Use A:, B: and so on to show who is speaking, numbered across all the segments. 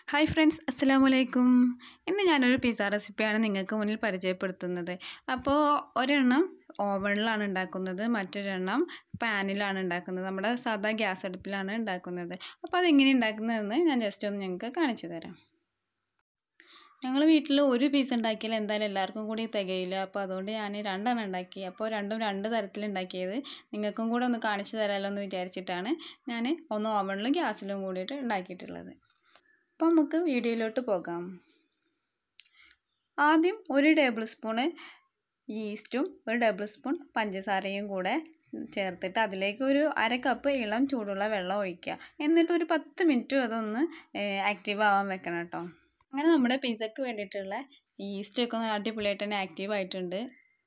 A: hi friends അസ്സലാമു അലൈക്കും ഇന്ന് ഞാനൊരു പിസ്സ റെസിപ്പിയാണ് നിങ്ങൾക്ക് മുന്നിൽ പരിചയപ്പെടുത്തുന്നത് അപ്പോൾ ഒരെണ്ണം ഓവണിലാണ് ഉണ്ടാക്കുന്നത് മറ്റൊരെണ്ണം പാനിലാണ് ഉണ്ടാക്കുന്നത് നമ്മുടെ സാധാ ഗ്യാസ് അടുപ്പിലാണ് ഉണ്ടാക്കുന്നത് അപ്പോൾ അതെങ്ങനെ ഉണ്ടാക്കുന്നതെന്ന് ഞാൻ ജസ്റ്റ് ഒന്ന് നിങ്ങൾക്ക് കാണിച്ചു തരാം ഞങ്ങൾ വീട്ടിൽ ഒരു പീസ് ഉണ്ടാക്കിയാൽ എന്തായാലും എല്ലാവർക്കും കൂടി തികയില്ല അപ്പോൾ അതുകൊണ്ട് ഞാൻ രണ്ടെണ്ണം ഉണ്ടാക്കി അപ്പോൾ രണ്ടും രണ്ട് തരത്തിൽ ഉണ്ടാക്കിയത് നിങ്ങൾക്കും കൂടെ ഒന്ന് കാണിച്ചു തരാമല്ലോ എന്ന് വിചാരിച്ചിട്ടാണ് ഞാൻ ഒന്ന് ഓവണിലും ഗ്യാസിലും കൂടിയിട്ട് ഉണ്ടാക്കിയിട്ടുള്ളത് അപ്പോൾ നമുക്ക് വീഡിയോയിലോട്ട് പോകാം ആദ്യം ഒരു ടേബിൾ സ്പൂണ് ഈസ്റ്റും ഒരു ടേബിൾ സ്പൂൺ പഞ്ചസാരയും കൂടെ ചേർത്തിട്ട് അതിലേക്ക് ഒരു അര കപ്പ് ഇളം ചൂടുള്ള വെള്ളം ഒഴിക്കുക എന്നിട്ട് ഒരു പത്ത് മിനിറ്റ് അതൊന്ന് ആക്റ്റീവ് ആവാൻ വെക്കണം കേട്ടോ അങ്ങനെ നമ്മുടെ പിസയ്ക്ക് വേണ്ടിയിട്ടുള്ള ഈസ്റ്റൊക്കെ ഒന്ന് അടിപൊളിയായിട്ട് തന്നെ ആക്റ്റീവ് ആയിട്ടുണ്ട്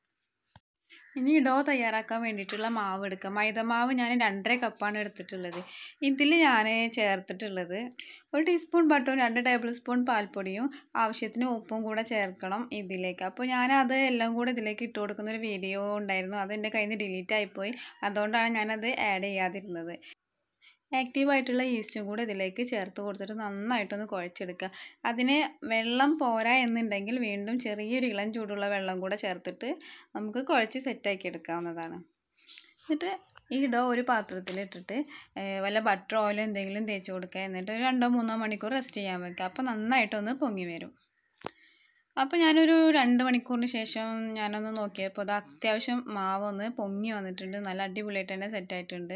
A: ഇനി ഡോ തയ്യാറാക്കാൻ വേണ്ടിയിട്ടുള്ള മാവ് എടുക്കാം മൈദമാവ് ഞാൻ രണ്ടര കപ്പാണ് എടുത്തിട്ടുള്ളത് ഇതിൽ ഞാൻ ചേർത്തിട്ടുള്ളത് ഒരു ടീസ്പൂൺ ബട്ടറും രണ്ട് ടേബിൾ സ്പൂൺ പാൽപ്പൊടിയും ആവശ്യത്തിന് ഉപ്പും കൂടെ ചേർക്കണം ഇതിലേക്ക് അപ്പോൾ ഞാൻ അത് എല്ലാം കൂടെ ഇതിലേക്ക് ഇട്ട് കൊടുക്കുന്ന ഒരു വീഡിയോ ഉണ്ടായിരുന്നു അത് എൻ്റെ കയ്യിൽ നിന്ന് ഡിലീറ്റ് ആയിപ്പോയി അതുകൊണ്ടാണ് ഞാനത് ആഡ് ചെയ്യാതിരുന്നത് ആക്റ്റീവായിട്ടുള്ള ഈസ്റ്റും കൂടെ ഇതിലേക്ക് ചേർത്ത് കൊടുത്തിട്ട് നന്നായിട്ടൊന്ന് കുഴച്ചെടുക്കുക അതിന് വെള്ളം പോരാ എന്നുണ്ടെങ്കിൽ വീണ്ടും ചെറിയൊരു ഇളം ചൂടുള്ള വെള്ളം കൂടെ ചേർത്തിട്ട് നമുക്ക് കുഴച്ച് സെറ്റാക്കി എടുക്കാവുന്നതാണ് എന്നിട്ട് ഈ ഡോ ഒരു പാത്രത്തിലിട്ടിട്ട് വല്ല ബട്ടർ ഓയിലോ എന്തെങ്കിലും തേച്ച് കൊടുക്കുക എന്നിട്ട് ഒരു രണ്ടോ മൂന്നോ മണിക്കൂർ റെസ്റ്റ് ചെയ്യാൻ വെക്കുക അപ്പോൾ നന്നായിട്ടൊന്ന് പൊങ്ങി വരും അപ്പോൾ ഞാനൊരു രണ്ട് മണിക്കൂറിന് ശേഷം ഞാനൊന്ന് നോക്കിയപ്പോൾ അത് അത്യാവശ്യം മാവ് ഒന്ന് പൊങ്ങി വന്നിട്ടുണ്ട് നല്ല അടിപൊളിയായിട്ട് തന്നെ സെറ്റായിട്ടുണ്ട്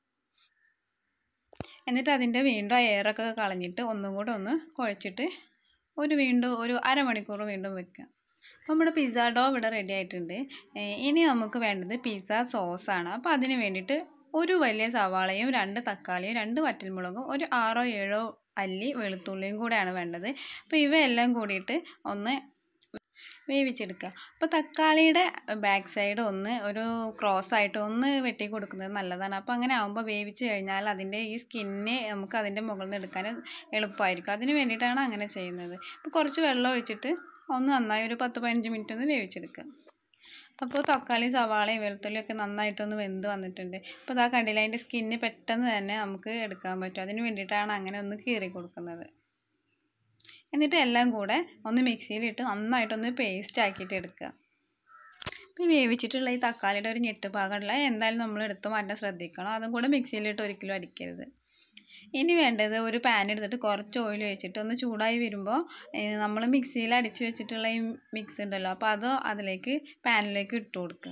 A: എന്നിട്ട് അതിൻ്റെ വീണ്ടും എയറൊക്കെ കളഞ്ഞിട്ട് ഒന്നും കൂടെ ഒന്ന് കുഴച്ചിട്ട് ഒരു വീണ്ടും ഒരു അരമണിക്കൂർ വീണ്ടും വെക്കുക അപ്പോൾ നമ്മുടെ പിസ്സ ഡോ ഇവിടെ റെഡി ആയിട്ടുണ്ട് ഇനി നമുക്ക് വേണ്ടത് പിസ്സ സോസാണ് അപ്പോൾ അതിന് വേണ്ടിയിട്ട് ഒരു വലിയ സവാളയും രണ്ട് തക്കാളിയും രണ്ട് വറ്റൽമുളകും ഒരു ആറോ ഏഴോ അല്ലി വെളുത്തുള്ളിയും കൂടെയാണ് വേണ്ടത് അപ്പോൾ ഇവയെല്ലാം കൂടിയിട്ട് ഒന്ന് വേവിച്ചെടുക്കുക അപ്പോൾ തക്കാളിയുടെ ബാക്ക് സൈഡ് ഒന്ന് ഒരു ക്രോസ് ആയിട്ട് ഒന്ന് വെട്ടി കൊടുക്കുന്നത് നല്ലതാണ് അപ്പോൾ അങ്ങനെ ആകുമ്പോൾ വേവിച്ച് കഴിഞ്ഞാൽ അതിൻ്റെ ഈ സ്കിന്നെ നമുക്ക് അതിൻ്റെ മുകളിൽ നിന്ന് എടുക്കാൻ എളുപ്പമായിരിക്കും അതിന് വേണ്ടിയിട്ടാണ് അങ്ങനെ ചെയ്യുന്നത് അപ്പോൾ കുറച്ച് വെള്ളം ഒഴിച്ചിട്ട് ഒന്ന് നന്നായി ഒരു പത്ത് പതിനഞ്ച് മിനിറ്റ് ഒന്ന് വേവിച്ചെടുക്കുക അപ്പോൾ തക്കാളി സവാളയും വെളുത്തുള്ളിയൊക്കെ നന്നായിട്ടൊന്ന് വെന്ത് വന്നിട്ടുണ്ട് അപ്പോൾ ഇതാ കണ്ടില്ല അതിൻ്റെ സ്കിന്ന് പെട്ടെന്ന് തന്നെ നമുക്ക് എടുക്കാൻ പറ്റും അതിന് വേണ്ടിയിട്ടാണ് അങ്ങനെ ഒന്ന് കീറി കൊടുക്കുന്നത് എന്നിട്ട് എല്ലാം കൂടെ ഒന്ന് മിക്സിയിലിട്ട് നന്നായിട്ടൊന്ന് പേസ്റ്റ് ആക്കിയിട്ട് എടുക്കുക അപ്പോൾ വേവിച്ചിട്ടുള്ള ഈ തക്കാളിയുടെ ഒരു ഞെട്ട് ഭാഗമുള്ള എന്തായാലും നമ്മൾ എടുത്ത് മാറ്റാൻ ശ്രദ്ധിക്കണം അതും കൂടെ മിക്സിയിലിട്ട് ഒരിക്കലും അടിക്കരുത് ഇനി വേണ്ടത് ഒരു പാൻ എടുത്തിട്ട് കുറച്ച് ഓയിൽ ഒഴിച്ചിട്ട് ഒന്ന് ചൂടായി വരുമ്പോൾ നമ്മൾ മിക്സിയിൽ അടിച്ച് വെച്ചിട്ടുള്ള ഈ മിക്സ് ഉണ്ടല്ലോ അപ്പോൾ അത് അതിലേക്ക് പാനിലേക്ക് ഇട്ട് കൊടുക്കുക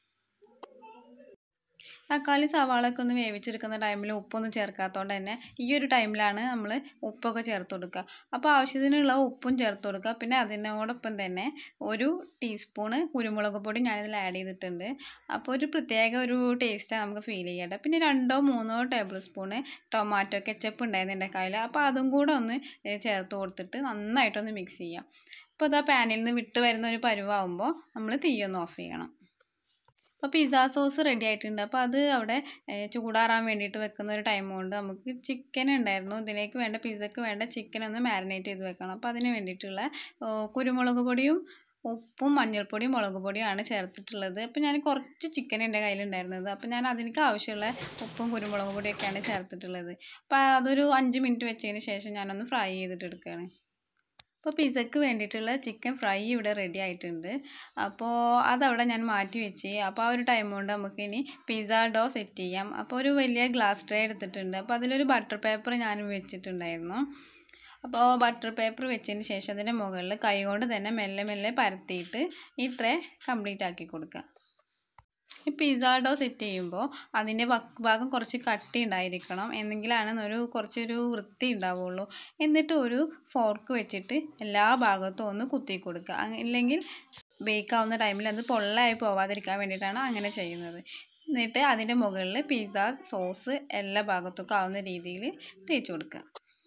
A: തക്കാളി സവാളൊക്കെ ഒന്ന് വേവിച്ചെടുക്കുന്ന ടൈമിൽ ഉപ്പൊന്നും ചേർക്കാത്തതുകൊണ്ട് തന്നെ ഈ ഒരു ടൈമിലാണ് നമ്മൾ ഉപ്പൊക്കെ ചേർത്ത് കൊടുക്കുക അപ്പോൾ ആവശ്യത്തിനുള്ള ഉപ്പും ചേർത്ത് കൊടുക്കുക പിന്നെ അതിനോടൊപ്പം തന്നെ ഒരു ടീസ്പൂണ് കുരുമുളക് പൊടി ഞാനിതിൽ ആഡ് ചെയ്തിട്ടുണ്ട് അപ്പോൾ ഒരു പ്രത്യേക ഒരു ടേസ്റ്റാണ് നമുക്ക് ഫീൽ ചെയ്യേണ്ടത് പിന്നെ രണ്ടോ മൂന്നോ ടേബിൾ സ്പൂണ് ടൊമാറ്റോ കെച്ചപ്പ് ഉണ്ടായിരുന്നു എൻ്റെ കയ്യിൽ അപ്പോൾ അതും കൂടെ ഒന്ന് ചേർത്ത് കൊടുത്തിട്ട് നന്നായിട്ടൊന്ന് മിക്സ് ചെയ്യാം അപ്പോൾ ഇതാ പാനിൽ നിന്ന് വിട്ട് വരുന്ന ഒരു പരുവാകുമ്പോൾ നമ്മൾ തീയൊന്ന് ഓഫ് ചെയ്യണം അപ്പോൾ പിസ്സ സോസ് റെഡി ആയിട്ടുണ്ട് അപ്പോൾ അത് അവിടെ ചൂടാറാൻ വേണ്ടിയിട്ട് വെക്കുന്ന ഒരു ടൈം കൊണ്ട് നമുക്ക് ചിക്കൻ ഉണ്ടായിരുന്നു ഇതിലേക്ക് വേണ്ട പിസ്സക്ക് വേണ്ട ചിക്കൻ ഒന്ന് മാരിനേറ്റ് ചെയ്ത് വെക്കണം അപ്പോൾ അതിന് വേണ്ടിയിട്ടുള്ള കുരുമുളക് പൊടിയും ഉപ്പും മഞ്ഞൾപ്പൊടിയും മുളക് പൊടിയും ചേർത്തിട്ടുള്ളത് അപ്പോൾ ഞാൻ കുറച്ച് ചിക്കൻ എൻ്റെ കയ്യിലുണ്ടായിരുന്നത് അപ്പോൾ ഞാൻ അതിലേക്ക് ആവശ്യമുള്ള ഉപ്പും കുരുമുളക് പൊടിയൊക്കെയാണ് ചേർത്തിട്ടുള്ളത് അപ്പോൾ അതൊരു അഞ്ച് മിനിറ്റ് വെച്ചതിന് ശേഷം ഞാനൊന്ന് ഫ്രൈ ചെയ്തിട്ട് എടുക്കുകയാണ് അപ്പോൾ പിസയ്ക്ക് വേണ്ടിയിട്ടുള്ള ചിക്കൻ ഫ്രൈ ഇവിടെ റെഡി ആയിട്ടുണ്ട് അപ്പോൾ അതവിടെ ഞാൻ മാറ്റി വെച്ച് അപ്പോൾ ആ ഒരു ടൈം കൊണ്ട് നമുക്കിനി പിസ്സ ഡോ സെറ്റ് ചെയ്യാം അപ്പോൾ ഒരു വലിയ ഗ്ലാസ് ട്രേ എടുത്തിട്ടുണ്ട് അപ്പോൾ അതിലൊരു ബട്ടർ പേപ്പർ ഞാൻ വെച്ചിട്ടുണ്ടായിരുന്നു അപ്പോൾ ബട്ടർ പേപ്പർ വെച്ചതിന് ശേഷം അതിൻ്റെ മുകളിൽ കൈ കൊണ്ട് തന്നെ മെല്ലെ മെല്ലെ പരത്തിയിട്ട് ഈ ട്രേ കംപ്ലീറ്റ് ആക്കി കൊടുക്കുക ഈ പിസ്സ ഡോ സെറ്റ് ചെയ്യുമ്പോൾ അതിൻ്റെ ഭാഗം കുറച്ച് കട്ടി ഉണ്ടായിരിക്കണം എന്നെങ്കിലാണ് ഒരു കുറച്ചൊരു വൃത്തി ഉണ്ടാവുള്ളൂ എന്നിട്ട് ഒരു ഫോർക്ക് വെച്ചിട്ട് എല്ലാ ഭാഗത്തും ഒന്ന് കുത്തി കൊടുക്കുക ഇല്ലെങ്കിൽ ബേക്ക് ആവുന്ന ടൈമിൽ അത് പൊള്ളയായി പോവാതിരിക്കാൻ വേണ്ടിയിട്ടാണ് അങ്ങനെ ചെയ്യുന്നത് എന്നിട്ട് അതിൻ്റെ മുകളിൽ പിസ്സ സോസ് എല്ലാ ഭാഗത്തേക്കും ആവുന്ന രീതിയിൽ തേച്ച് കൊടുക്കുക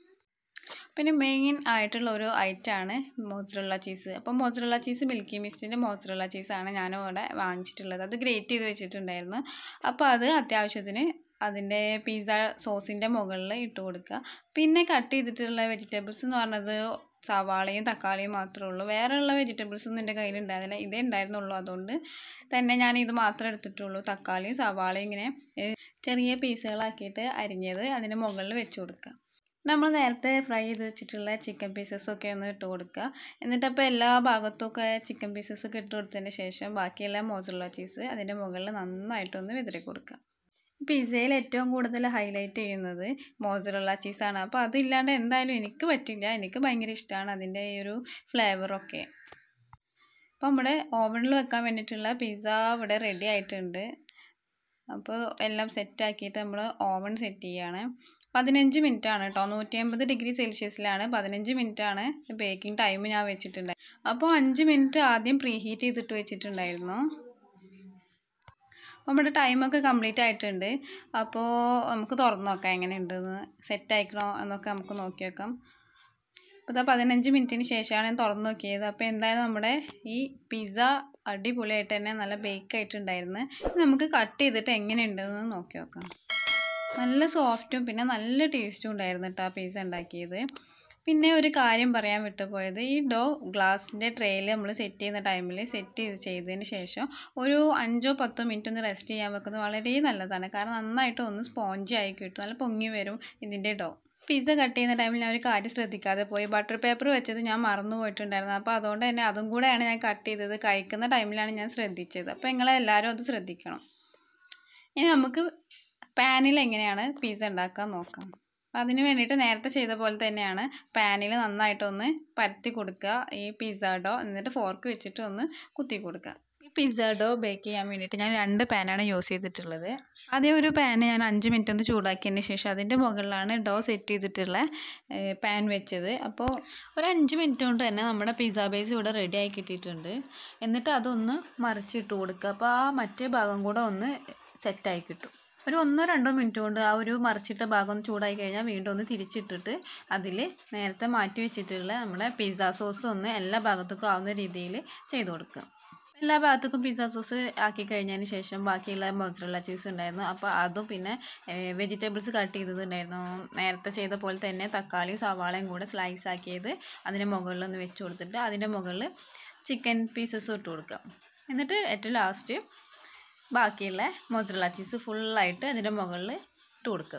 A: പിന്നെ മെയിൻ ആയിട്ടുള്ള ഒരു ഐറ്റമാണ് മോസറല്ല ചീസ് അപ്പോൾ മോസറല്ല ചീസ് മിൽക്കി മിസ്റ്റിൻ്റെ മോസറല്ല ചീസാണ് ഞാനിവിടെ വാങ്ങിച്ചിട്ടുള്ളത് അത് ഗ്രേറ്റ് ചെയ്ത് വെച്ചിട്ടുണ്ടായിരുന്നു അപ്പോൾ അത് അത്യാവശ്യത്തിന് അതിൻ്റെ പിസ്സ സോസിൻ്റെ മുകളിൽ ഇട്ട് കൊടുക്കുക പിന്നെ കട്ട് ചെയ്തിട്ടുള്ള വെജിറ്റബിൾസ് എന്ന് പറഞ്ഞത് സവാളയും തക്കാളിയും മാത്രമേ ഉള്ളൂ വേറെയുള്ള വെജിറ്റബിൾസ് ഒന്നും എൻ്റെ കയ്യിൽ ഉണ്ടായിരുന്നില്ല ഇതേ ഉണ്ടായിരുന്നുള്ളൂ അതുകൊണ്ട് തന്നെ ഞാൻ ഇത് മാത്രമേ എടുത്തിട്ടുള്ളൂ തക്കാളിയും സവാളയും ഇങ്ങനെ ചെറിയ പീസുകളാക്കിയിട്ട് അരിഞ്ഞത് അതിൻ്റെ മുകളിൽ വെച്ച് കൊടുക്കുക നമ്മൾ നേരത്തെ ഫ്രൈ ചെയ്ത് വെച്ചിട്ടുള്ള ചിക്കൻ പീസസൊക്കെ ഒന്ന് ഇട്ട് കൊടുക്കുക എന്നിട്ട് അപ്പോൾ എല്ലാ ഭാഗത്തൊക്കെ ചിക്കൻ പീസസൊക്കെ ഇട്ട് കൊടുത്തതിന് ശേഷം ബാക്കിയെല്ലാം മോസറല്ല ചീസ് അതിൻ്റെ മുകളിൽ നന്നായിട്ടൊന്ന് വിതറി കൊടുക്കുക പിസ്സയിൽ ഏറ്റവും കൂടുതൽ ഹൈലൈറ്റ് ചെയ്യുന്നത് മോസറല്ല ചീസാണ് അപ്പോൾ അതില്ലാണ്ട് എന്തായാലും എനിക്ക് പറ്റില്ല എനിക്ക് ഭയങ്കര ഇഷ്ടമാണ് അതിൻ്റെ ഈ ഒരു ഫ്ലേവറൊക്കെ അപ്പോൾ നമ്മുടെ ഓവനിൽ വെക്കാൻ വേണ്ടിയിട്ടുള്ള പിസ്സ ഇവിടെ റെഡി ആയിട്ടുണ്ട് അപ്പോൾ എല്ലാം സെറ്റാക്കിയിട്ട് നമ്മൾ ഓവൻ സെറ്റ് ചെയ്യുകയാണ് പതിനഞ്ച് മിനിറ്റ് ആണ് കേട്ടോ നൂറ്റി അമ്പത് ഡിഗ്രി സെൽഷ്യസിലാണ് പതിനഞ്ച് മിനിറ്റ് ആണ് ബേക്കിംഗ് ടൈം ഞാൻ വെച്ചിട്ടുണ്ട് അപ്പോൾ അഞ്ച് മിനിറ്റ് ആദ്യം പ്രീ ഹീറ്റ് ചെയ്തിട്ട് വെച്ചിട്ടുണ്ടായിരുന്നു അപ്പോൾ നമ്മുടെ ടൈമൊക്കെ കംപ്ലീറ്റ് ആയിട്ടുണ്ട് അപ്പോൾ നമുക്ക് തുറന്ന് നോക്കാം എങ്ങനെയുണ്ടെന്ന് സെറ്റ് ആയിക്കണോ എന്നൊക്കെ നമുക്ക് നോക്കി വെക്കാം അപ്പോൾ ഇതാ പതിനഞ്ച് മിനിറ്റിന് ശേഷമാണ് ഞാൻ തുറന്ന് നോക്കിയത് അപ്പോൾ എന്തായാലും നമ്മുടെ ഈ പിസ്സ അടിപൊളിയായിട്ട് തന്നെ നല്ല ബേക്ക് ആയിട്ടുണ്ടായിരുന്നു നമുക്ക് കട്ട് ചെയ്തിട്ട് എങ്ങനെയുണ്ടെന്ന് നോക്കി നോക്കാം നല്ല സോഫ്റ്റും പിന്നെ നല്ല ടേസ്റ്റും ഉണ്ടായിരുന്നു കേട്ടോ ആ പിസ്സ ഉണ്ടാക്കിയത് പിന്നെ ഒരു കാര്യം പറയാൻ വിട്ടുപോയത് ഈ ഡോ ഗ്ലാസിൻ്റെ ട്രേയിൽ നമ്മൾ സെറ്റ് ചെയ്യുന്ന ടൈമിൽ സെറ്റ് ചെയ്ത് ചെയ്തതിന് ശേഷം ഒരു അഞ്ചോ പത്തോ മിനിറ്റ് ഒന്ന് റെസ്റ്റ് ചെയ്യാൻ വെക്കുന്നത് വളരെ നല്ലതാണ് കാരണം നന്നായിട്ട് ഒന്ന് സ്പോഞ്ചി ആയി കിട്ടും നല്ല പൊങ്ങി വരും ഇതിൻ്റെ ഡോ പിസ്സ കട്ട് ചെയ്യുന്ന ടൈമിൽ ഞാൻ ഒരു കാര്യം ശ്രദ്ധിക്കാതെ പോയി ബട്ടർ പേപ്പർ വെച്ചത് ഞാൻ മറന്നു പോയിട്ടുണ്ടായിരുന്നു അപ്പോൾ അതുകൊണ്ട് തന്നെ അതും കൂടെയാണ് ഞാൻ കട്ട് ചെയ്തത് കഴിക്കുന്ന ടൈമിലാണ് ഞാൻ ശ്രദ്ധിച്ചത് അപ്പോൾ നിങ്ങളെല്ലാവരും അത് ശ്രദ്ധിക്കണം ഇനി നമുക്ക് പാനിൽ എങ്ങനെയാണ് പിസ്സ ഉണ്ടാക്കാൻ നോക്കാം അപ്പം അതിന് വേണ്ടിയിട്ട് നേരത്തെ ചെയ്ത പോലെ തന്നെയാണ് പാനിൽ നന്നായിട്ടൊന്ന് പരത്തി കൊടുക്കുക ഈ പിസ്സ ഡോ എന്നിട്ട് ഫോർക്ക് വെച്ചിട്ട് ഒന്ന് കുത്തി കൊടുക്കുക ഈ പിസ്സ ഡോ ബേക്ക് ചെയ്യാൻ വേണ്ടിയിട്ട് ഞാൻ രണ്ട് പാനാണ് യൂസ് ചെയ്തിട്ടുള്ളത് അതേ ഒരു പാന് ഞാൻ അഞ്ച് മിനിറ്റ് ഒന്ന് ചൂടാക്കിയതിന് ശേഷം അതിൻ്റെ മുകളിലാണ് ഡോ സെറ്റ് ചെയ്തിട്ടുള്ള പാൻ വെച്ചത് അപ്പോൾ ഒരു അഞ്ച് മിനിറ്റ് കൊണ്ട് തന്നെ നമ്മുടെ പിസ്സ ബേസ് ഇവിടെ റെഡി ആയി കിട്ടിയിട്ടുണ്ട് എന്നിട്ട് അതൊന്ന് മറിച്ചിട്ട് കൊടുക്കുക അപ്പോൾ ആ മറ്റേ ഭാഗം കൂടെ ഒന്ന് സെറ്റായി കിട്ടും ഒരു ഒന്നോ രണ്ടോ മിനിറ്റ് കൊണ്ട് ആ ഒരു മറിച്ചിട്ട ഭാഗം ഒന്ന് ചൂടായി കഴിഞ്ഞാൽ വീണ്ടും ഒന്ന് തിരിച്ചിട്ടിട്ട് അതിൽ നേരത്തെ മാറ്റി വെച്ചിട്ടുള്ള നമ്മുടെ പിസ്സ സോസ് ഒന്ന് എല്ലാ ഭാഗത്തേക്കും ആവുന്ന രീതിയിൽ ചെയ്ത് കൊടുക്കുക എല്ലാ ഭാഗത്തേക്കും പിസ്സ സോസ് ആക്കി കഴിഞ്ഞതിന് ശേഷം ബാക്കിയുള്ള മൊസറല്ല ചീസ് ഉണ്ടായിരുന്നു അപ്പോൾ അതും പിന്നെ വെജിറ്റബിൾസ് കട്ട് ചെയ്തതുണ്ടായിരുന്നു നേരത്തെ ചെയ്ത പോലെ തന്നെ തക്കാളിയും സവാളയും കൂടെ സ്ലൈസ് ആക്കിയത് അതിൻ്റെ മുകളിൽ ഒന്ന് വെച്ച് കൊടുത്തിട്ട് അതിൻ്റെ മുകളിൽ ചിക്കൻ പീസസും ഇട്ട് കൊടുക്കുക എന്നിട്ട് ഏറ്റവും ലാസ്റ്റ് ബാക്കിയുള്ള മൊസറല്ല ചീസ് ഫുള്ളായിട്ട് അതിൻ്റെ മുകളിൽ ഇട്ട് കൊടുക്കുക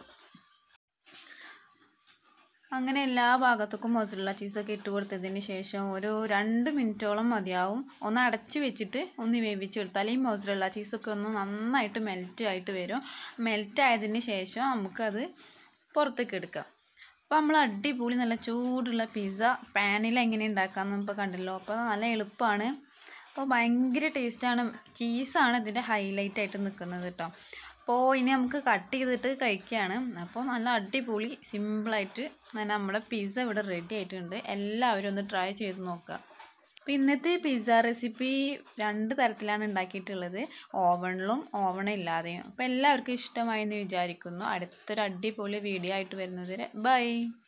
A: അങ്ങനെ എല്ലാ ഭാഗത്തേക്കും മൊസറല്ല ചീസൊക്കെ ഇട്ട് കൊടുത്തതിന് ശേഷം ഒരു രണ്ട് മിനിറ്റോളം മതിയാവും ഒന്ന് അടച്ച് വെച്ചിട്ട് ഒന്ന് വേവിച്ചെടുത്താൽ ഈ മൊസറല്ല ചീസൊക്കെ ഒന്ന് നന്നായിട്ട് മെൽറ്റ് ആയിട്ട് വരും മെൽറ്റ് ആയതിന് ശേഷം നമുക്കത് പുറത്തേക്ക് എടുക്കാം അപ്പോൾ നമ്മൾ അടിപൊളി നല്ല ചൂടുള്ള പിസ്സ പാനിൽ എങ്ങനെ ഉണ്ടാക്കാമെന്ന് ഇപ്പോൾ കണ്ടല്ലോ അപ്പോൾ നല്ല എളുപ്പമാണ് അപ്പോൾ ഭയങ്കര ടേസ്റ്റാണ് ചീസാണ് ഇതിൻ്റെ ഹൈലൈറ്റ് ആയിട്ട് നിൽക്കുന്നത് കേട്ടോ അപ്പോൾ ഇനി നമുക്ക് കട്ട് ചെയ്തിട്ട് കഴിക്കുകയാണ് അപ്പോൾ നല്ല അടിപൊളി സിമ്പിളായിട്ട് നമ്മുടെ പിസ്സ ഇവിടെ റെഡി ആയിട്ടുണ്ട് എല്ലാവരും ഒന്ന് ട്രൈ ചെയ്ത് നോക്കുക അപ്പോൾ ഇന്നത്തെ പിസ്സ റെസിപ്പി രണ്ട് തരത്തിലാണ് ഉണ്ടാക്കിയിട്ടുള്ളത് ഓവണിലും ഓവൺ ഇല്ലാതെയും അപ്പോൾ എല്ലാവർക്കും ഇഷ്ടമായി എന്ന് വിചാരിക്കുന്നു അടുത്തൊരു അടിപൊളി വീഡിയോ ആയിട്ട് വരുന്നത് ബൈ